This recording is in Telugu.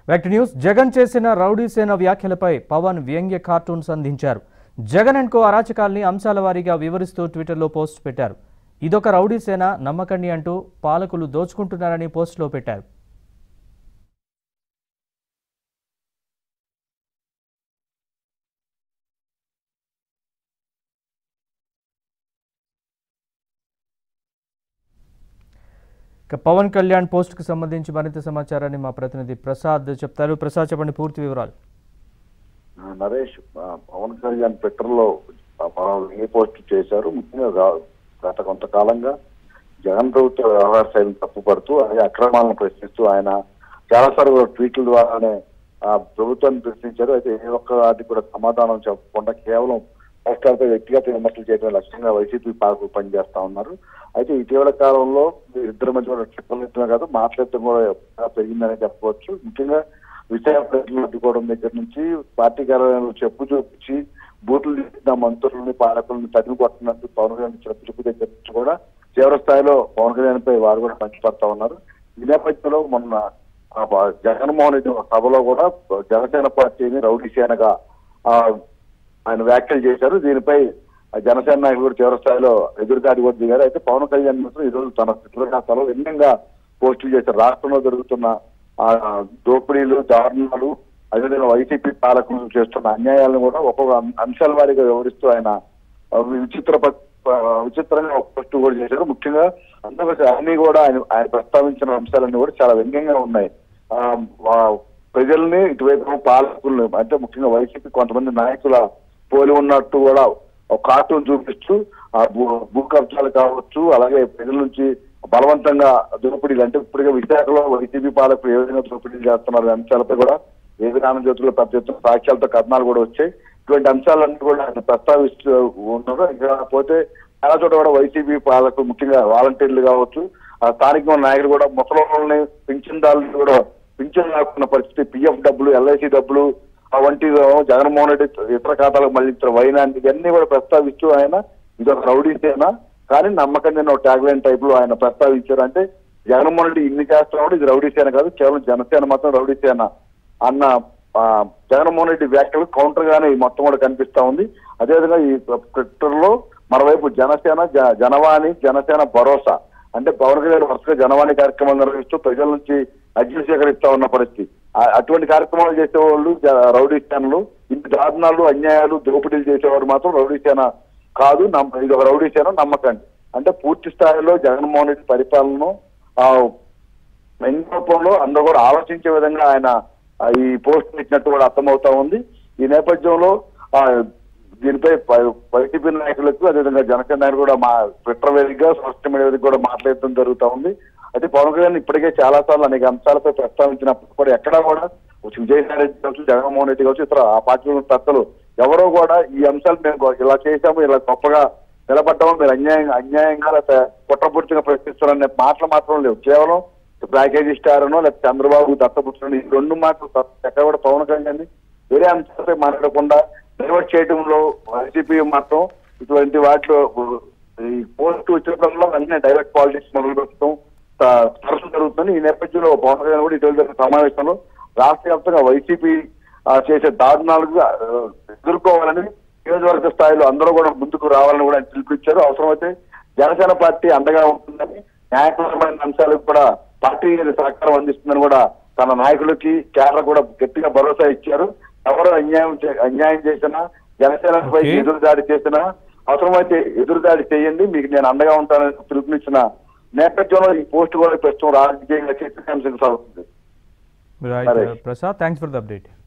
వెక్ట్ న్యూస్ జగన్ చేసిన రౌడీ సేన వ్యాఖ్యలపై పవన్ వ్యంగ్య కార్టూన్స్ అందించారు జగన్ అండ్ కో అరాచకాల్ని అంశాల వారీగా వివరిస్తూ ట్విట్టర్లో పోస్ట్ పెట్టారు ఇదొక రౌడీ సేన నమ్మకండి అంటూ పాలకులు దోచుకుంటున్నారని పోస్టులో పెట్టారు ఇక పవన్ కళ్యాణ్ పోస్టుకు సంబంధించి మరింత సమాచారాన్ని మా ప్రతినిధి ప్రసాద్ చెప్తారు ప్రసాద్ చెప్పండి పూర్తి వివరాలు ఆ, నరేష్ ఆ, పవన్ కళ్యాణ్ ట్విట్టర్ లో ఏ పోస్ట్ చేశారు ముఖ్యంగా గా- గత కొంతకాలంగా జగన్ ప్రభుత్వ వ్యవహార శైలిని తప్పుపడుతూ అలాగే అక్రమాలను ప్రశ్నిస్తూ ఆయన చాలాసార్లు ట్వీట్ల ద్వారానే ఆ ప్రభుత్వాన్ని ప్రశ్నించారు అయితే ఏ ఒక్క వాటికి కూడా సమాధానం చెప్పకుండా కేవలం రాష్ట్రాలపై వ్యక్తిగత విమర్శలు చేయడం లక్ష్యంగా వైసీపీ పాలకు పనిచేస్తా ఉన్నారు అయితే ఇటీవల కాలంలో ఇద్దరి మధ్య కూడా ట్రిప్పులు కాదు మాట్లాడటం కూడా బాగా పెరిగిందనే చెప్పవచ్చు ముఖ్యంగా విశాఖపట్నం అడ్డుకోవడం దగ్గర నుంచి పార్టీ కార్యాలయంలో చెప్పు చూపించి బూతులు చేసిన మంత్రులని పాలకులను తరిమి కొట్టినట్టు పవన్ కళ్యాణ్ చెప్పు చెప్పు దగ్గర నుంచి కూడా తీవ్ర స్థాయిలో పవన్ కళ్యాణ్ పై వారు కూడా మంచిపడతా ఉన్నారు ఈ నేపథ్యంలో మొన్న ఆ బ- జగన్మోహన్ రెడ్డి ఒక సభలో కూడా జనసేన పార్టీని రౌడీ సేనగా ఆ, ఆయన వ్యాఖ్యలు చేశారు దీనిపై ఆ జనసేన నాయకులు కూడా తీవ్ర స్థాయిలో ఎదురుదాడి కూడా దిగారు అయితే పవన్ కళ్యాణ్ మాత్రం ఈ రోజు తన ట్విట్టర్ ఖాతాలో వ్యంగ్యంగా పోస్టులు చేశారు రాష్ట్రంలో జరుగుతున్న ఆ దోపిడీలు దారుణాలు అదేవిధంగా వైసీపీ పాలకులు చేస్తున్న అన్యాయాలను కూడా ఒక్కొక్క అం- అంశాల వారీగా వివరిస్తూ ఆయన ఆ, విచిత్ర ప- ఆ, విచిత్రంగా ఒక పోస్ట్ కూడా చేశారు ముఖ్యంగా అందరూ అన్ని కూడా ఆయన ఆయన ప్రస్తావించిన అంశాలన్నీ కూడా చాలా వ్యంగ్యంగా ఉన్నాయి ఆ, వా- ప్రజల్ని ఇటువైపు పాలకుల్ని అంటే ముఖ్యంగా వైసీపీ కొంతమంది నాయకుల పోలి ఉన్నట్టు కూడా ఒక కార్టూన్ చూపిస్తూ ఆ భూ భూ కబ్జాలు కావచ్చు అలాగే ప్రజల నుంచి బలవంతంగా దోపిడీలు అంటే ఇప్పటికే విశాఖలో వైసీపీ పాలకులు ఏ విధంగా దోపిడీలు చేస్తున్నారు అనే అంశాలపై కూడా ఏ విధానం జ్యోతుల్లో పెద్ద ఎత్తున సాక్ష్యాలతో కథనాలు కూడా వచ్చాయి ఇటువంటి అంశాలన్నీ కూడా ఆయన ప్రస్తావిస్తూ ఉన్నారు ఇంకా పోతే చాలా చోట కూడా వైసీపీ పాలకులు ముఖ్యంగా వాలంటీర్లు కావచ్చు ఆ స్థానిక నాయకులు కూడా ముసలోళ్ళని పింఛన్దారులు కూడా పింఛన్ రాకున్న పరిస్థితి పిఎఫ్ డబ్బులు ఎల్ఐసి డబ్బులు ఆ వంటి జగన్మోహన్ రెడ్డి ఇతర ఖాతాలకు మళ్ళించిన వైనాన్ని ఇవన్నీ కూడా ప్రస్తావిస్తూ ఆయన ఇది ఒక రౌడీ సేన కానీ నమ్మకం నేను ట్యాగ్ లైన్ టైప్ లో ఆయన ప్రస్తావించారు అంటే జగన్మోహన్ రెడ్డి ఇన్ని చేస్తున్నాడు ఇది రౌడీ సేన కాదు కేవలం జనసేన మాత్రం రౌడీ సేన అన్న ఆ, జగన్మోహన్ రెడ్డి వ్యాఖ్యలు కౌంటర్ గానే ఈ మొత్తం కూడా కనిపిస్తా ఉంది అదేవిధంగా ఈ ట్విట్టర్ లో మరోవైపు జనసేన జ- జనవాణి జనసేన భరోసా అంటే పవన్ కళ్యాణ్ వరుసగా జనవాణి కార్యక్రమాలు నిర్వహిస్తూ ప్రజల నుంచి అర్జీలు సేకరిస్తా ఉన్న పరిస్థితి ఆ- అటువంటి కార్యక్రమాలు చేసేవాళ్ళు జ- రౌడీ సేనలు ఇన్ని దారుణాలు అన్యాయాలు దోపిడీలు చేసేవారు మాత్రం రౌడీ సేన కాదు నమ్మ- ఇది ఒక రౌడీ సేన నమ్మకండి అంటే పూర్తి స్థాయిలో జగన్మోహన్ రెడ్డి పరిపాలనను ఆ రూపంలో అందరూ కూడా ఆలోచించే విధంగా ఆయన ఆ, ఈ పోస్ట్ ఇచ్చినట్టు కూడా అర్థమవుతా ఉంది ఈ నేపథ్యంలో ఆ, దీనిపై ప- వైసీపీ నాయకులకు అదేవిధంగా జనసేన నాయకులు కూడా మా ట్విట్టర్ వేదికగా సోషల్ మీడియా వేదిక కూడా మాట్లాడటం జరుగుతా ఉంది అయితే పవన్ కళ్యాణ్ ఇప్పటికే చాలా సార్లు అనేక అంశాలపై ప్రస్తావించినప్పుడు కూడా ఎక్కడా కూడా విజయసాయి రెడ్డి కావచ్చు జగన్మోహన్ రెడ్డి కావచ్చు ఇతర ఆ పార్టీల పెద్దలు ఎవరో కూడా ఈ అంశాలు మేము ఇలా చేశాము ఇలా గొప్పగా నిలబడ్డాము మీరు అన్యాయంగా అన్యాయంగా లేకపోతే కుట్రపూర్తిగా ప్రశ్నిస్తారనే మాటలు మాత్రం లేవు కేవలం ప్యాకేజీ స్టార్ అనో లేకపోతే చంద్రబాబు దత్తపుత్రుడు ఈ రెండు మాటలు తప్ప ఎక్కడ కూడా పవన్ కళ్యాణ్ వేరే అంశాలపై మాట్లాడకుండా డైవర్ట్ చేయడంలో వైసీపీ మాత్రం ఇటువంటి వాటిలో ఈ పోస్ట్ వచ్చినప్పుడు వెంటనే డైరెక్ట్ పాలిటిక్స్ మొదలు పెట్టడం త- తరచు జరుగుతుంది ఈ నేపథ్యంలో పవన్ కళ్యాణ్ కూడా ఇటీవల జరిగిన సమావేశంలో రాష్ట్ర వ్యాప్తంగా వైసీపీ ఆ, చేసే దారుణాలకు ఆ, ఎదుర్కోవాలని నియోజకవర్గ స్థాయిలో అందరూ కూడా ముందుకు రావాలని కూడా ఆయన పిలుపునిచ్చారు అవసరమైతే జనసేన పార్టీ అండగా ఉంటుందని న్యాయపరమైన అంశాలకు కూడా పార్టీ సహకారం అందిస్తుందని కూడా తన నాయకులకి కేడర్ కూడా గట్టిగా భరోసా ఇచ్చారు ఎవరు అన్యాయం చే- అన్యాయం చేసినా జనసేనపై Okay. ఎదురుదాడి చేసినా అవసరమైతే ఎదురుదాడి చేయండి మీకు నేను అండగా ఉంటానని పిలుపునిచ్చిన నేపథ్యంలో ఈ పోస్ట్ కూడా ప్రస్తుతం రాజకీయంగా చర్చనీయాంశంగా సాగుతుంది right Naresh. Prasad thanks for the update